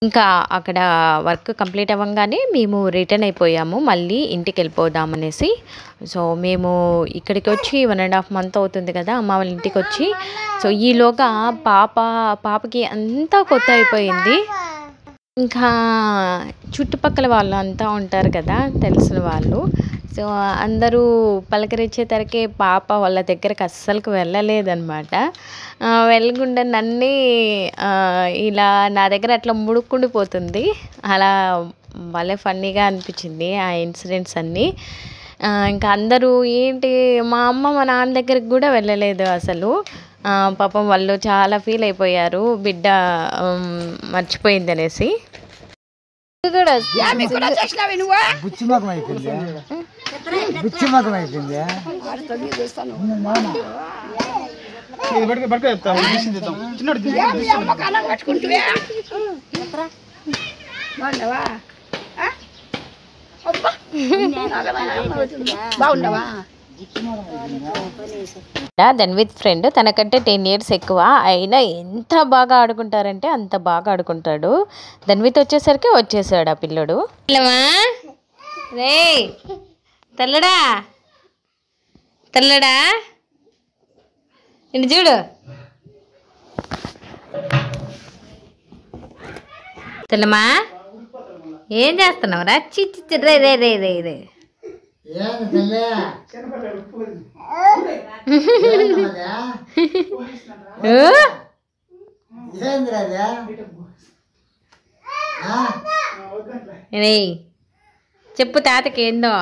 ఇంకా అక్కడ work complete అవ్వగానే మేము రిటర్న్ అయిపోయాము మళ్ళీ ఇంటికి వెళ్ళిపోదాం అనేసి సో మేము ఇక్కడికి వచ్చి వన్ అండ్ హాఫ్ మంత్ అవుతుంది కదా అమ్మ వాళ్ళ ఇంటికి వచ్చి సో ఈలోగా పాప పాపకి అంతా కొత్త అయిపోయింది ఇంకా చుట్టుపక్కల వాళ్ళు అంతా ఉంటారు కదా తెలిసిన వాళ్ళు సో అందరూ పలకరించేసరికి పాప వాళ్ళ దగ్గరికి అస్సలకు వెళ్ళలేదన్నమాట ఆ, వెళ్ళకుండా నన్నే ఆ, ఇలా నా దగ్గర అట్లా ముడుక్కుండిపోతుంది అలా భలే ఫన్నీగా అనిపించింది ఆ ఇన్సిడెంట్స్ అన్నీ ఆ, ఇంకా అందరూ ఏంటి మా అమ్మ మా నాన్న దగ్గరికి కూడా వెళ్ళలేదు అసలు ఆ, పాపం వాళ్ళు చాలా ఫీల్ అయిపోయారు బిడ్డ ఉమ్, మర్చిపోయింది అనేసి బుచ్చి మగం అయిపోయింది బుచ్చి మగం అయిపోయింది ఇది పట్టుకో పట్టుకో చెప్తాం తీసింది ఇద్దాం చిన్నోడు దెన్ విత్ ఫ్రెండ్ తనకంటే టెన్ ఇయర్స్ ఎక్కువ అయినా ఎంత బాగా ఆడుకుంటారంటే అంత బాగా ఆడుకుంటాడు ధన్విత్ వచ్చేసరికి వచ్చేసాడు ఆ పిల్లడు రే తెల్లడా తెల్లడా ఇటు చూడు తెల్లమా ఏం చేస్తున్నావురా చిచ్చి చి రే రే రే రే రే ఏంది తల్లి ఊ? ఏంది అదే ఏయ్, చెప్పు తాతకి ఏందో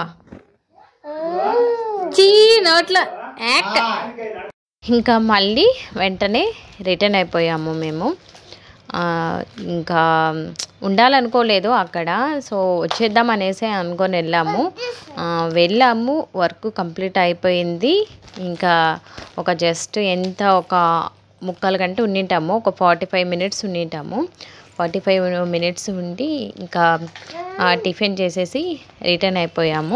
చీ నోట్లో యాక్. ఇంకా మళ్ళీ వెంటనే రిటర్న్ అయిపోయాము మేము ఆ, ఇంకా ఉండాలనుకోలేదు అక్కడ సో వచ్చేద్దాం అనేసి అనుకొని వెళ్ళాము ఆ, వెళ్ళాము వర్క్ కంప్లీట్ అయిపోయింది ఇంకా ఒక జస్ట్ ఎంత ఒక ముక్కలు గంట ఉండింటాము ఒక ఫార్టీ ఫైవ్ మినిట్స్ ఉండింటాము ఫార్టీ ఫైవ్ మినిట్స్ ఉండి ఇంకా ఆ, టిఫిన్ చేసేసి రిటర్న్ అయిపోయాము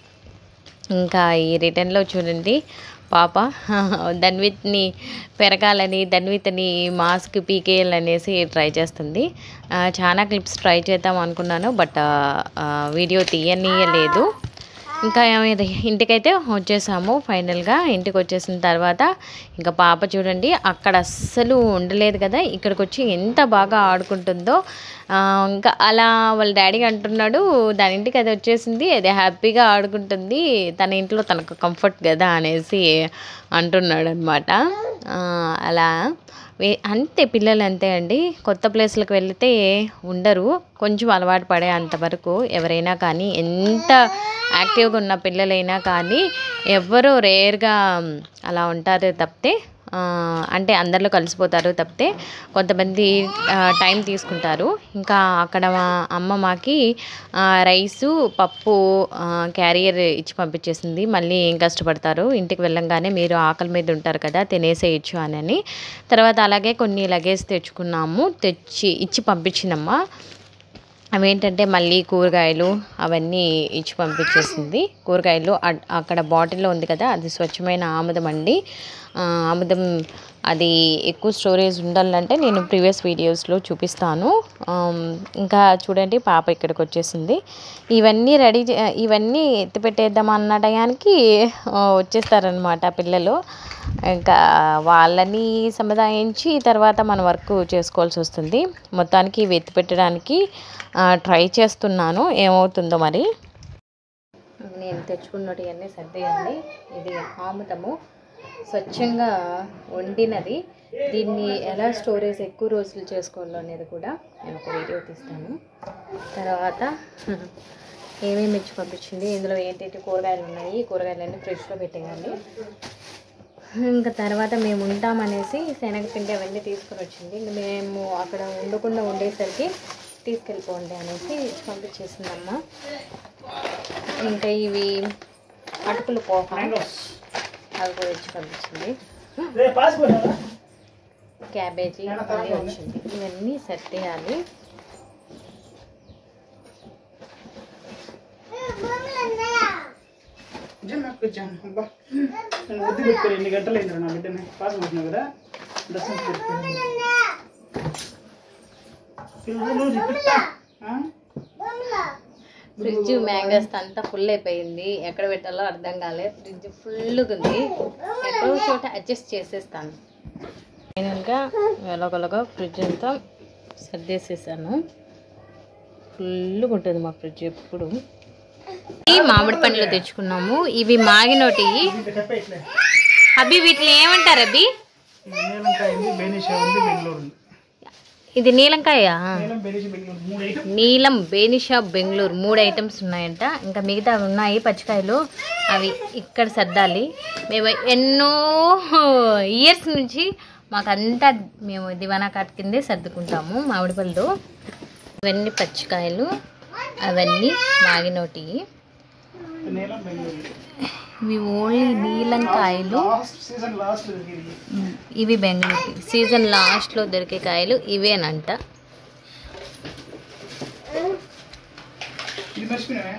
ఇంకా ఈ రిటర్న్లో చూడండి పాప ధన్విత్ని పెరగాలని ధన్విత్ని మాస్క్ పీకేయాలనేసి ట్రై చేస్తుంది ఆ, చాలా క్లిప్స్ ట్రై చేద్దాం అనుకున్నాను బట్ వీడియో తీయనీయలేదు ఇంకా ఏమైంది ఇంటికైతే వచ్చేసాము ఫైనల్గా ఇంటికి వచ్చేసిన తర్వాత ఇంకా పాప చూడండి అక్కడ అస్సలు ఉండలేదు కదా ఇక్కడికి వచ్చి ఎంత బాగా ఆడుకుంటుందో ఆ, ఇంకా అలా వాళ్ళ డాడీ అంటున్నాడు దాని ఇంటికి అది వచ్చేసింది అది హ్యాపీగా ఆడుకుంటుంది తన ఇంట్లో తనకు కంఫర్ట్ కదా అనేసి అంటున్నాడు అనమాట అలా వే- అంతే పిల్లలు అంతే అండి కొత్త ప్లేస్లకు వెళితే ఉండరు కొంచెం అలవాటు పడే అంతవరకు ఎవరైనా కానీ ఎంత యాక్టివ్గా ఉన్న పిల్లలైనా కానీ ఎవరో రేర్గా అలా ఉంటారు తప్పితే ఆ, అంటే అందరిలో కలిసిపోతారు తప్పితే కొంతమంది ఆ, టైం తీసుకుంటారు ఇంకా అక్కడ మా అమ్మ మాకి ఆ, రైసు పప్పు ఆ, క్యారియర్ ఇచ్చి పంపించేసింది మళ్ళీ ఏం కష్టపడతారు ఇంటికి వెళ్ళంగానే మీరు ఆకలి మీద ఉంటారు కదా తినేసేయచ్చు అని తర్వాత అలాగే కొన్ని లగేజ్ తెచ్చుకున్నాము తెచ్చి ఇచ్చి పంపించిందమ్మా అవేంటంటే మళ్ళీ కూరగాయలు అవన్నీ ఇచ్చి పంపించేసింది కూరగాయలు అడ్- అక్కడ బాటిల్లో ఉంది కదా అది స్వచ్ఛమైన ఆముదం అండి ఆ, ఆముదం అది ఎక్కువ స్టోరేజ్ ఉండాలంటే నేను ప్రీవియస్ వీడియోస్లో చూపిస్తాను ఆమ్, ఇంకా చూడండి పాప ఇక్కడికి వచ్చేసింది ఇవన్నీ రెడీ చే- ఇవన్నీ ఎత్తిపెట్టేద్దాం అన్న టయానికి ఆ, వచ్చేస్తారనమాట పిల్లలు ఇంకా వాళ్ళని సముదాయించి తర్వాత మన వర్క్ చేసుకోవాల్సి వస్తుంది మొత్తానికి ఇవి ఎత్తి పెట్టడానికి ట్రై చేస్తున్నాను ఏమవుతుందో మరి నేను తెచ్చుకున్నటి అన్నీ సర్దేయండి ఇది ఆముదము స్వచ్ఛంగా వండినది దీన్ని ఎలా స్టోరేజ్ ఎక్కువ రోజులు చేసుకోవాలో అనేది కూడా నేను ఒక వీడియో తీస్తాను తర్వాత ఏమేమి ఇచ్చి పంపించింది ఇందులో ఏంటంటే కూరగాయలు ఉన్నాయి ఈ కూరగాయలన్నీ ఫ్రిడ్జ్లో పెట్టేయాలి ఇంకా తర్వాత మేము ఉంటామనేసి శనగపిండి అవన్నీ తీసుకొని వచ్చింది ఇంక మేము అక్కడ ఉండకుండా ఉండేసరికి తీసుకెళ్ళిపోండి అనేసి ఇచ్చి పంపించేసిందమ్మ ఇంకా ఇవి అటుకులు పోహ అవి కూడా ఇచ్చి పంపించింది క్యాబేజీ అన్నీ వచ్చింది ఇవన్నీ సెట్ చేయాలి నాకు వచ్చాను అబ్బా నేను వద్దు పెట్టుకోరు ఎన్ని గంటలు అయిందిరా నా బిడ్డని పాస్ అవుతున్నావు కదా డ్రెస్ పెట్టుకోరు పిల్లలు రిపిట్ ఫ్రిడ్జ్ మ్యాంగోస్ అంతా ఫుల్ అయిపోయింది ఎక్కడ పెట్టాలో అర్థం కాలేదు ఫ్రిడ్జ్ ఫుల్గా ఉంది ఎక్కడో చోట అడ్జస్ట్ చేసేస్తాను ఫైనల్గా ఎలాగోలాగా ఫ్రిడ్జ్ అంతా సర్దేసేసాను ఫుల్గా ఉంటుంది మా ఫ్రిడ్జ్ ఎప్పుడు ఈ మామిడి పండ్లు తెచ్చుకున్నాము ఇవి మాగినోటి చెప్పేట్లే అభి వీటిని ఏమంటారు అభి నీలంకాయ ఉంది బెనిషా ఉంది బెంగళూరు ఉంది ఇది నీలంకాయ నీలం బెనిషా బెంగళూరు మూడు ఐటమ్ నీలం బేనిషా బెంగళూరు మూడు ఐటమ్స్ ఉన్నాయంట ఇంకా మిగతా ఉన్నాయి పచ్చికాయలు అవి ఇక్కడ సర్దాలి మేము ఎన్నో ఇయర్స్ నుంచి మాకంతా మేము దివానా కాట్ కిందే సర్దుకుంటాము మామిడి పళ్ళు ఇవన్నీ పచ్చికాయలు అవన్నీ మాగినోటి నీలం బెంగళూరు ఇవి ఓన్లీ నీలంకాయలు లాస్ట్ సీజన్ లాస్ట్ ఇది ఇవి బెంగళూరు సీజన్ లాస్ట్లో దొరికే కాయలు ఇవేనంట ఇది మర్చిపోయినా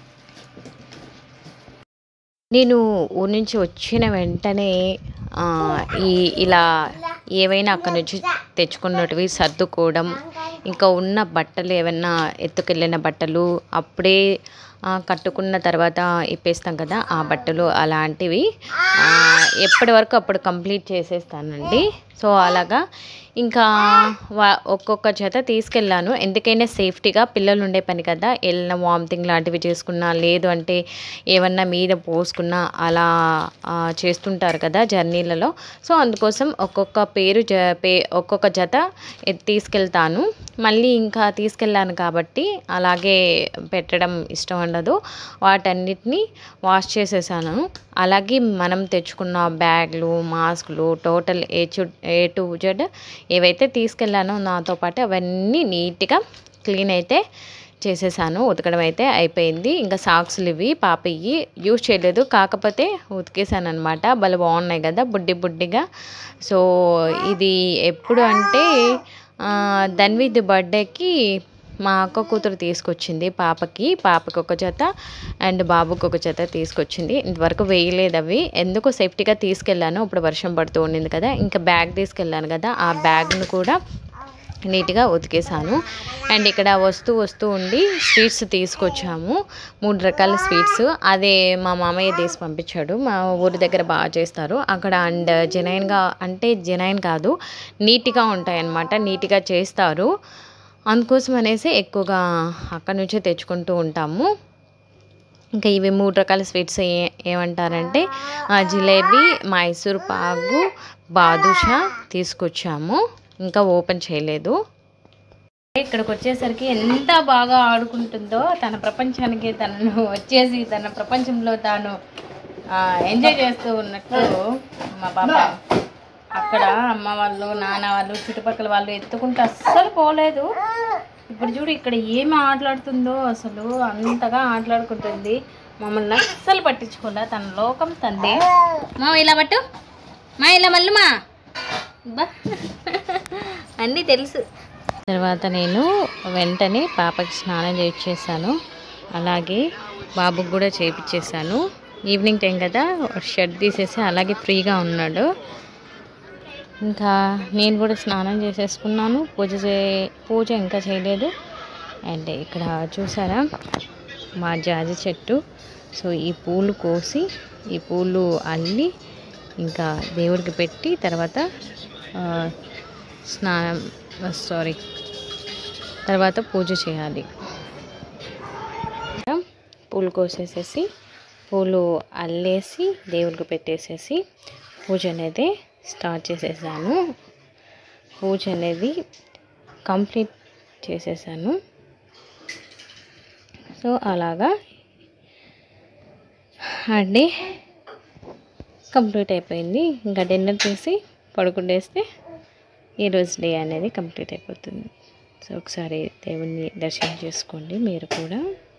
నేను ఊరి నుంచి వచ్చిన వెంటనే ఆ, ఈ ఇలా ఏవైనా అక్కడ నుంచి తెచ్చుకున్నటివి సర్దుకోవడం ఇంకా ఉన్న బట్టలు ఏమైనా ఎత్తుకెళ్ళిన బట్టలు అప్పుడే ఆ, కట్టుకున్న తర్వాత ఇప్పేస్తాం కదా ఆ బట్టలు అలాంటివి ఆ, ఎప్పటి వరకు అప్పుడు కంప్లీట్ చేసేస్తానండి సో అలాగా ఇంకా వా- ఒక్కొక్క జత తీసుకెళ్ళాను ఎందుకైనా సేఫ్టీగా పిల్లలు ఉండే పని కదా వెళ్ళిన వామిటింగ్ లాంటివి చేసుకున్నా లేదు అంటే ఏమన్నా మీద పోసుకున్నా అలా ఆ, చేస్తుంటారు కదా జర్నీలలో సో అందుకోసం ఒక్కొక్క పేరు జ పే ఒక్కొక్క జత ఎ- తీసుకెళ్తాను మళ్ళీ ఇంకా తీసుకెళ్ళాను కాబట్టి అలాగే పెట్టడం ఇష్టం ఉండదు వాటన్నిటిని వాష్ చేసేసాను అలాగే మనం తెచ్చుకున్న బ్యాగ్లు మాస్కులు టోటల్ ఏ చు ఏ టు జెడ్ ఏవైతే తీసుకెళ్ళానో నాతో పాటు అవన్నీ నీట్గా క్లీన్ అయితే చేసేసాను ఉతకడం అయితే అయిపోయింది ఇంకా సాక్స్లు ఇవి పాపయ్యి యూజ్ చేయలేదు కాకపోతే ఉతికేసాను అనమాట భలే బాగున్నాయి కదా బుడ్డి బుడ్డిగా సో ఇది ఎప్పుడు అంటే ఆ, ధన్విద్ బర్త్డేకి మా అక్క కూతురు తీసుకొచ్చింది పాపకి పాపకి ఒక జత అండ్ బాబుకి ఒక జత తీసుకొచ్చింది ఇంతవరకు వేయలేదు అవి ఎందుకు సేఫ్టీగా తీసుకెళ్ళాను ఇప్పుడు వర్షం పడుతూ ఉండింది కదా ఇంకా బ్యాగ్ తీసుకెళ్ళాను కదా ఆ బ్యాగ్ను కూడా నీట్గా ఉతికేసాను అండ్ ఇక్కడ వస్తూ వస్తూ ఉండి స్వీట్స్ తీసుకొచ్చాము మూడు రకాల స్వీట్స్ అదే మా మామయ్య తీసి పంపించాడు మా ఊరి దగ్గర బాగా చేస్తారు అక్కడ అండ్ జెనైన్గా అంటే జెనైన్ కాదు నీట్గా ఉంటాయి అన్నమాట నీట్గా చేస్తారు అందుకోసం అనేసి ఎక్కువగా అక్కడ నుంచే తెచ్చుకుంటూ ఉంటాము ఇంకా ఇవి మూడు రకాల స్వీట్స్ ఏ ఏమంటారంటే ఆ, జిలేబీ మైసూర్ పాకు బాదుషా తీసుకొచ్చాము ఇంకా ఓపెన్ చేయలేదు ఇక్కడికి వచ్చేసరికి ఎంత బాగా ఆడుకుంటుందో తన ప్రపంచానికి తనను వచ్చేసి తన ప్రపంచంలో తాను ఎంజాయ్ చేస్తూ ఉన్నట్టు మా పాప అక్కడ అమ్మ వాళ్ళు నాన్న వాళ్ళు చుట్టుపక్కల వాళ్ళు ఎత్తుకుంటూ అస్సలు పోలేదు ఇప్పుడు చూడు ఇక్కడ ఏమి ఆటలాడుతుందో అసలు అంతగా ఆటలాడుకుంటుంది మమ్మల్ని అస్సలు పట్టించుకోలే తన లోకం తంది మా ఇలా పట్టు మా ఇలా మళ్ళీ బా అన్నీ తెలుసు తర్వాత నేను వెంటనే పాపకి స్నానం చేయించేసాను అలాగే బాబుకి కూడా చేయించేసాను ఈవినింగ్ టైం కదా షర్ట్ తీసేసి అలాగే ఫ్రీగా ఉన్నాడు ఇంకా నేను కూడా స్నానం చేసేసుకున్నాను పూజ చే పూజ ఇంకా చేయలేదు అండ్ ఇక్కడ చూసారా మా జాజి చెట్టు సో ఈ పూలు కోసి ఈ పూలు అల్లి ఇంకా దేవుడికి పెట్టి తర్వాత ఆ, స్నానం సారీ తర్వాత పూజ చేయాలి పూలు కోసేసేసి పూలు అల్లేసి దేవుడికి పెట్టేసేసి పూజ అనేది స్టార్ట్ చేసేసాను పూజ అనేది కంప్లీట్ చేసేసాను సో అలాగా అండి కంప్లీట్ అయిపోయింది ఇంకా డిన్నర్ చేసి పడుకుండేస్తే ఈరోజు డే అనేది కంప్లీట్ అయిపోతుంది సో ఒకసారి దేవుణ్ణి దర్శనం చేసుకోండి మీరు కూడా